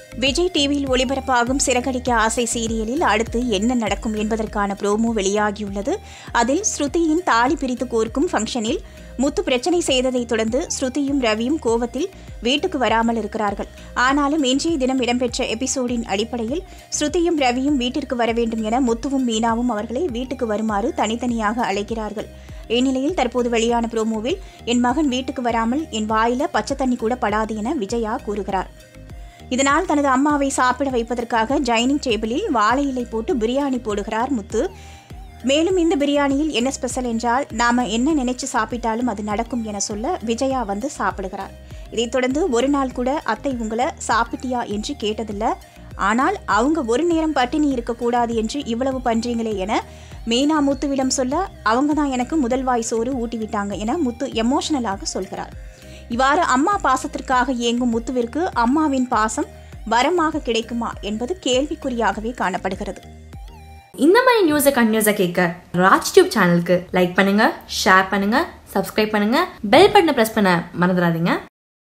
விஜய் டிவியில் ஒளிபரப்பாகும் சிறகடிக்க ஆசை சீரியலில் அடுத்து என்ன நடக்கும் என்பதற்கான ப்ரோமோ வெளியாகியுள்ளது அதில் ஸ்ருதியின் தாலி பிரித்து கோர்க்கும் ஃபங்க்ஷனில் முத்து பிரச்சனை செய்ததைத் தொடர்ந்து ஸ்ருதியும் ரவியும் கோவத்தில் வீட்டுக்கு வராமல் இருக்கிறார்கள் ஆனாலும் இன்றைய தினம் இடம்பெற்ற எபிசோடின் அடிப்படையில் ஸ்ருதியும் ரவியும் வீட்டிற்கு வர வேண்டும் என முத்துவும் மீனாவும் அவர்களை வீட்டுக்கு வருமாறு தனித்தனியாக அழைக்கிறார்கள் இந்நிலையில் தற்போது வெளியான ப்ரோமோவில் என் மகன் வீட்டுக்கு வராமல் என் வாயில பச்சை தண்ணி கூட படாது என விஜயா கூறுகிறார் இதனால் தனது அம்மாவை சாப்பிட வைப்பதற்காக டைனிங் டேபிளில் வாழை இலை போட்டு பிரியாணி போடுகிறார் முத்து மேலும் இந்த பிரியாணியில் என்ன ஸ்பெஷல் என்றால் நாம என்ன நினைச்சு சாப்பிட்டாலும் அது நடக்கும் என சொல்ல விஜயா வந்து சாப்பிடுகிறார் இதைத் தொடர்ந்து ஒரு நாள் கூட அத்தை உங்களை சாப்பிட்டியா என்று கேட்டதில்ல ஆனால் அவங்க ஒரு நேரம் பட்டினி இருக்கக்கூடாது என்று இவ்வளவு பண்றீங்களே என மீனா முத்துவிடம் சொல்ல அவங்க தான் எனக்கு முதல் வாய் சோறு ஊட்டி விட்டாங்க என முத்து எமோஷனலாக சொல்கிறார் இவ்வாறு அம்மா பாசத்திற்காக இயங்கும் முத்துவிற்கு அம்மாவின் பாசம் வரமாக கிடைக்குமா என்பது கேள்விக்குறியாகவே காணப்படுகிறது இந்த மாதிரி நியூஸை கண்டினியூஸாக கேட்க ராஜ் டியூப் சேனலுக்கு லைக் பண்ணுங்க ஷேர் பண்ணுங்க சப்ஸ்கிரைப் பண்ணுங்க பெல் பட்டனை ப்ரெஸ் பண்ண மறந்துடாதீங்க